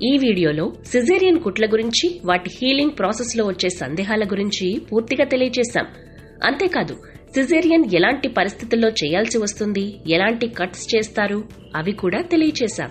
ఈ వీడియోలో సిజేరియన్ కుట్ల గురించి వాటి హీలింగ్ ప్రాసెస్ లో వచ్చే సందేహాల గురించి పూర్తిగా తెలియజేశాం అంతేకాదు సిజేరియన్ ఎలాంటి పరిస్థితుల్లో చేయాల్సి వస్తుంది ఎలాంటి కట్స్ చేస్తారు అవి కూడా తెలియచేశాం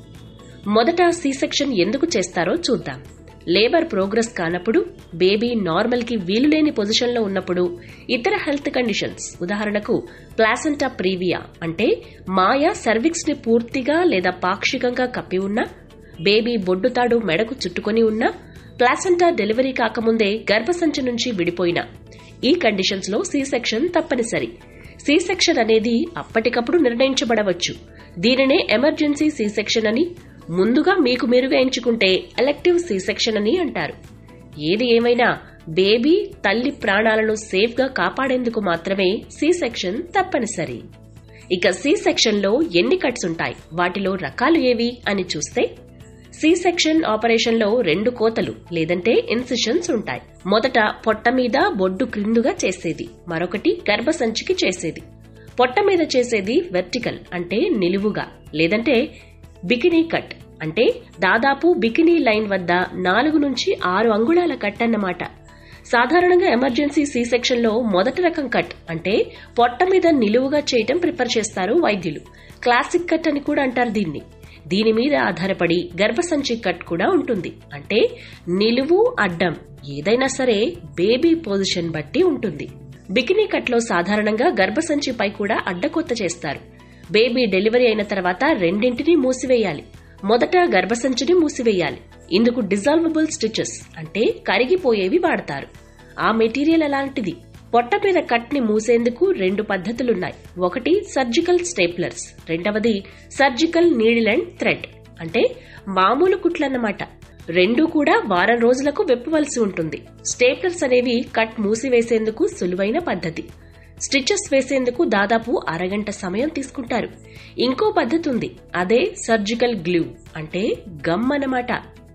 మొదట సి సెక్షన్ ఎందుకు చేస్తారో చూద్దాం లేబర్ ప్రోగ్రెస్ కానప్పుడు బేబీ నార్మల్ కి వీలులేని పొజిషన్లో ఉన్నప్పుడు ఇతర హెల్త్ కండిషన్స్ ఉదాహరణకు ప్లాసెంటా ప్రీవియా అంటే మాయ సర్విక్స్ ని పూర్తిగా లేదా పాక్షికంగా కప్పి ఉన్నా బేబీ బొడ్డుతాడు మెడకు చుట్టుకొని ఉన్నా ప్లాసెంటా డెలివరీ కాకముందే గర్భసంచి నుంచి విడిపోయినా ఈ కండిషన్స్ లో సి సెక్షన్ తప్పనిసరి సి సెక్షన్ అనేది అప్పటికప్పుడు నిర్ణయించబడవచ్చు దీనినే ఎమర్జెన్సీ సి సెక్షన్ అని ముందుగా మీకు మీరుగా ఎంచుకుంటే ఎలెక్టివ్ సి సెక్షన్ అని అంటారు ఏది ఏమైనా బేబీ తల్లి ప్రాణాలను సేఫ్ గా కాపాడేందుకు మాత్రమే సి సెక్షన్ తప్పనిసరి ఇక సి సెక్షన్ లో ఎన్ని కట్స్ ఉంటాయి వాటిలో రకాలు ఏవి అని చూస్తే సి సెక్షన్ ఆపరేషన్ లో రెండు కోతలు లేదంటే ఇన్సిషన్స్ ఉంటాయి మొదట పొట్ట మీద బొడ్డు క్రిందుగా చేసేది మరొకటి గర్భసంచికి చేసేది పొట్ట మీద చేసేది వెర్టికల్ అంటే నిలువుగా లేదంటే బికినీ కట్ అంటే దాదాపు బికినీ లైన్ వద్ద నాలుగు నుంచి ఆరు అంగుళాల కట్ అన్నమాట సాధారణంగా ఎమర్జెన్సీ సి సెక్షన్ లో మొదటి రకం కట్ అంటే పొట్ట మీద నిలువుగా చేయటం ప్రిఫర్ చేస్తారు వైద్యులు క్లాసిక్ కట్ అని కూడా అంటారు దీన్ని దీని మీద ఆధారపడి గర్భసంచి కట్ కూడా ఉంటుంది అంటే నిలువు అడ్డం ఏదైనా సరే బేబీ పొజిషన్ బట్టి ఉంటుంది బికినీ కట్లో సాధారణంగా గర్భసంచిపై కూడా అడ్డకొత్త చేస్తారు బేబీ డెలివరీ అయిన తర్వాత రెండింటినీ మూసివేయాలి మొదట గర్భసంచిని మూసివేయాలి ఇందుకు డిజాల్వబుల్ స్టిచెస్ అంటే కరిగిపోయేవి వాడతారు ఆ మెటీరియల్ అలాంటిది పొట్ట మీద కట్ ని మూసేందుకు రెండు పద్ధతులున్నాయి ఒకటి సర్జికల్ స్టేప్లర్స్ రెండవది సర్జికల్ నీడిల్ అండ్ థ్రెడ్ అంటే మామూలు కుట్లన్నమాట రెండూ కూడా వారం రోజులకు వెప్పవలసి ఉంటుంది స్టేప్లర్స్ అనేవి కట్ మూసివేసేందుకు సులువైన పద్ధతి స్టిచెస్ వేసేందుకు దాదాపు అరగంట సమయం తీసుకుంటారు ఇంకో పద్ధతి ఉంది అదే సర్జికల్ గ్లూ అంటే గమ్ అన్నమాట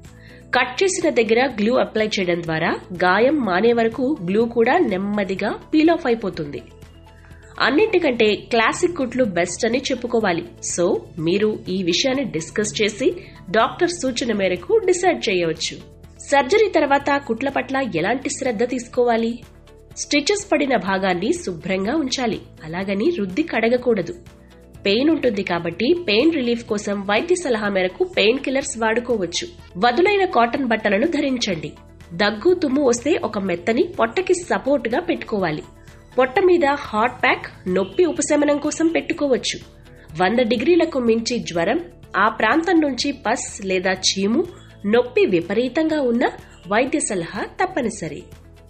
కట్ చేసిన దగ్గర గ్లూ అప్లై చేయడం ద్వారా గాయం మానే వరకు గ్లూ కూడా నెమ్మదిగా పీల్ ఆఫ్ అయిపోతుంది అన్నింటికంటే క్లాసిక్ కుట్లు బెస్ట్ అని చెప్పుకోవాలి సో మీరు ఈ విషయాన్ని డిస్కస్ చేసి డాక్టర్ సూచన మేరకు డిసైడ్ చేయవచ్చు సర్జరీ తర్వాత కుట్ల పట్ల ఎలాంటి శ్రద్ధ తీసుకోవాలి స్టిచెస్ పడిన భాగాన్ని శుభ్రంగా ఉంచాలి అలాగని రుద్ది కడగకూడదు పెయిన్ ఉంటుంది కాబట్టి పెయిన్ రిలీఫ్ కోసం వైద్య సలహా మేరకు పెయిన్ కిల్లర్స్ వాడుకోవచ్చు వదులైన కాటన్ బట్టలను ధరించండి దగ్గు తుమ్ము వస్తే ఒక మెత్తని పొట్టకి సపోర్ట్ గా పెట్టుకోవాలి పొట్ట మీద హాట్ ప్యాక్ నొప్పి ఉపశమనం కోసం పెట్టుకోవచ్చు వంద డిగ్రీలకు మించి జ్వరం ఆ ప్రాంతం నుంచి పస్ లేదా చీము నొప్పి విపరీతంగా ఉన్న వైద్య సలహా తప్పనిసరి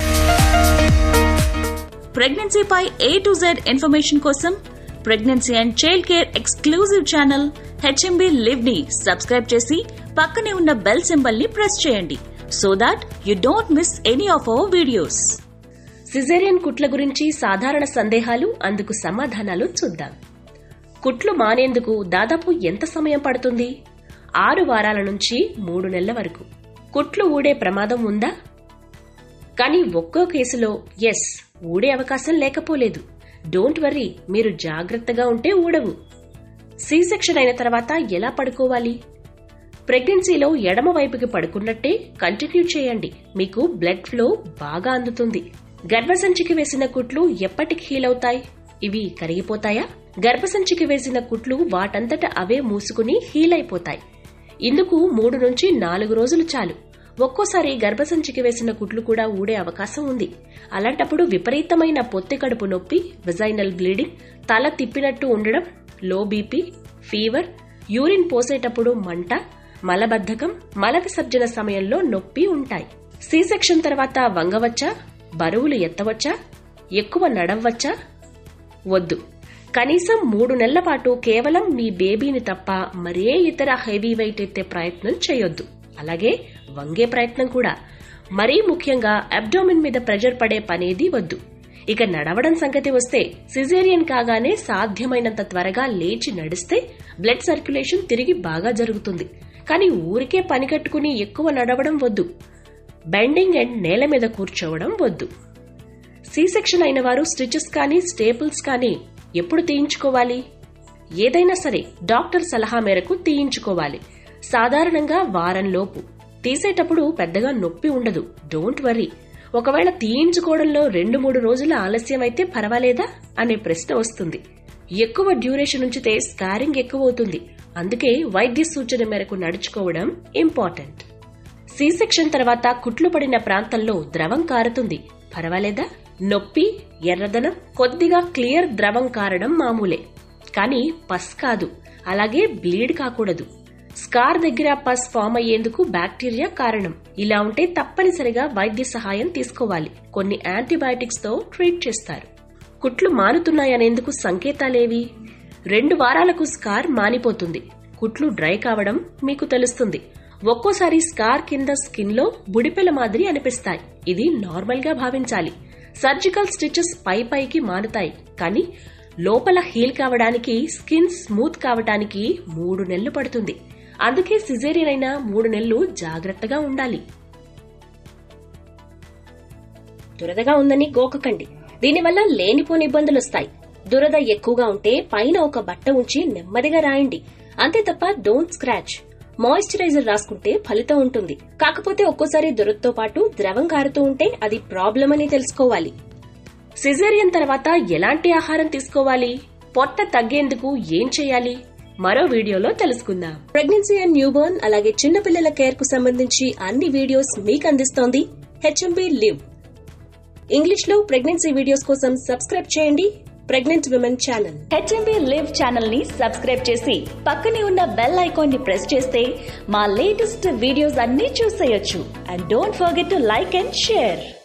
ప్రెగ్నెన్సీపై ఏ టు జెడ్ ఇన్ఫర్మేషన్ కోసం pregnancy and child care exclusive channel HMB live ని సబ్స్క్రైబ్ చేసి పక్కనే ఉన్న బెల్ సింబల్ ని ప్రెస్ చేయండి so that you don't miss any of our videos caesarean కుట్ల గురించి సాధారణ సందేహాలు అందుకు సమాధానాలు చూద్దాం కుట్లు మానేందుకు దాదాపు ఎంత సమయం పడుతుంది ఆరు వారాల నుంచి మూడు నెలల వరకు కుట్లు ఊడే ప్రమాదం ఉందా కానీ ఒక్కో కేసులో ఎస్ ఊడే అవకాశం లేకపోలేదు డోంట్ వర్రీ మీరు జాగ్రత్తగా ఉంటే ఊడవు సి సెక్షన్ అయిన తర్వాత ఎలా పడుకోవాలి ప్రెగ్నెన్సీలో ఎడమ వైపుకి పడుకున్నట్టే కంటిన్యూ చేయండి మీకు బ్లడ్ ఫ్లో బాగా అందుతుంది గర్భసంచికి వేసిన కుట్లు ఎప్పటికి హీల్ అవుతాయి ఇవి కరిగిపోతాయా గర్భసంచికి వేసిన కుట్లు వాటంతట అవే మూసుకుని హీల్ అయిపోతాయి ఇందుకు మూడు నుంచి నాలుగు రోజులు చాలు ఒక్కోసారి గర్భసంచికి వేసిన కుట్లు కూడా ఊడే అవకాశం ఉంది అలాంటప్పుడు విపరీతమైన పొత్తి కడుపు నొప్పి విజైనల్ బ్లీడింగ్ తల తిప్పినట్టు ఉండడం లో బీపీ ఫీవర్ యూరిన్ పోసేటప్పుడు మంట మలబద్ధకం మల విసర్జన సమయంలో నొప్పి ఉంటాయి సి సెక్షన్ తర్వాత వంగవచ్చా బరువులు ఎత్తవచ్చా ఎక్కువ నడవచ్చా వద్దు కనీసం మూడు నెలల పాటు కేవలం మీ బేబీని తప్ప మరే ఇతర హెవీ వెయిట్ ఎత్తే ప్రయత్నం చేయొద్దు అలాగే వంగే ప్రయత్నం కూడా మరీ ముఖ్యంగా అబ్డోమిన్ మీద ప్రెజర్ పడే పనేది వద్దు ఇక నడవడం సంగతి వస్తే సిజేరియన్ కాగానే సాధ్యమైనంత త్వరగా లేచి నడిస్తే బ్లడ్ సర్క్యులేషన్ తిరిగి బాగా జరుగుతుంది కానీ ఊరికే పని కట్టుకుని ఎక్కువ నడవడం వద్దు బెండింగ్ అండ్ నేల మీద కూర్చోవడం వద్దు సి సెక్షన్ అయిన వారు స్టిచెస్ కానీ స్టేపుల్స్ కానీ ఎప్పుడు తీయించుకోవాలి ఏదైనా సరే డాక్టర్ సలహా మేరకు తీయించుకోవాలి సాధారణంగా వారం లోపు తీసేటప్పుడు పెద్దగా నొప్పి ఉండదు డోంట్ వరీ ఒకవేళ తీయించుకోవడంలో రెండు మూడు రోజుల ఆలస్యం అయితే పర్వాలేదా అనే ప్రశ్న వస్తుంది ఎక్కువ డ్యూరేషన్ ఉంచితే స్కారింగ్ ఎక్కువ అవుతుంది అందుకే వైద్య సూచన మేరకు నడుచుకోవడం ఇంపార్టెంట్ సి సెక్షన్ తర్వాత కుట్లు పడిన ప్రాంతంలో ద్రవం కారుతుంది పర్వాలేదా నొప్పి ఎర్రదనం కొద్దిగా క్లియర్ ద్రవం కారడం మామూలే కానీ పస్ కాదు అలాగే బ్లీడ్ కాకూడదు స్కార్ దగ్గర పస్ ఫామ్ అయ్యేందుకు బ్యాక్టీరియా కారణం ఇలా ఉంటే తప్పనిసరిగా వైద్య సహాయం తీసుకోవాలి కొన్ని యాంటీబయాటిక్స్ తో ట్రీట్ చేస్తారు కుట్లు మానుతున్నాయనేందుకు సంకేతాలేవి రెండు వారాలకు స్కార్ మానిపోతుంది కుట్లు డ్రై కావడం మీకు తెలుస్తుంది ఒక్కోసారి స్కార్ కింద స్కిన్ లో బుడిపెల మాదిరి అనిపిస్తాయి ఇది నార్మల్ గా భావించాలి సర్జికల్ స్టిచెస్ పై పైకి మానుతాయి కానీ లోపల హీల్ కావడానికి స్కిన్ స్మూత్ కావడానికి మూడు నెలలు పడుతుంది అందుకే సిజేరియన్ అయినా మూడు నెలలు జాగ్రత్తగా ఉండాలి దురదగా ఉందని గోకకండి దీనివల్ల లేనిపోని ఇబ్బందులు వస్తాయి దురద ఎక్కువగా ఉంటే పైన ఒక బట్ట ఉంచి నెమ్మదిగా రాయండి అంతే తప్ప డోంట్ స్క్రాచ్ మాయిశ్చరైజర్ రాసుకుంటే ఫలితం ఉంటుంది కాకపోతే ఒక్కోసారి దురదతో పాటు ద్రవం కారుతూ ఉంటే అది ప్రాబ్లం అని తెలుసుకోవాలి సిజేరియన్ తర్వాత ఎలాంటి ఆహారం తీసుకోవాలి పొట్ట తగ్గేందుకు ఏం చేయాలి మరో వీడియోలో తెలుసుకుందాం ప్రెగ్నెన్సీ అండ్ న్యూబోర్న్ అలాగే చిన్నపిల్లల కేర్ కు సంబంధించి అన్ని వీడియోస్ మీకు అందిస్తోంది హెచ్ఎంబి లివ్ ఇంగ్లీష్ లో ప్రెగ్నెన్సీ వీడియోస్ కోసం సబ్స్క్రైబ్ చేయండి pregnant women channel HMB live channel ని సబ్స్క్రైబ్ చేసి పక్కనే ఉన్న బెల్ ఐకాన్ ని ప్రెస్ చేస్తే మా లేటెస్ట్ వీడియోస్ అన్ని చూసేయొచ్చు and don't forget to like and share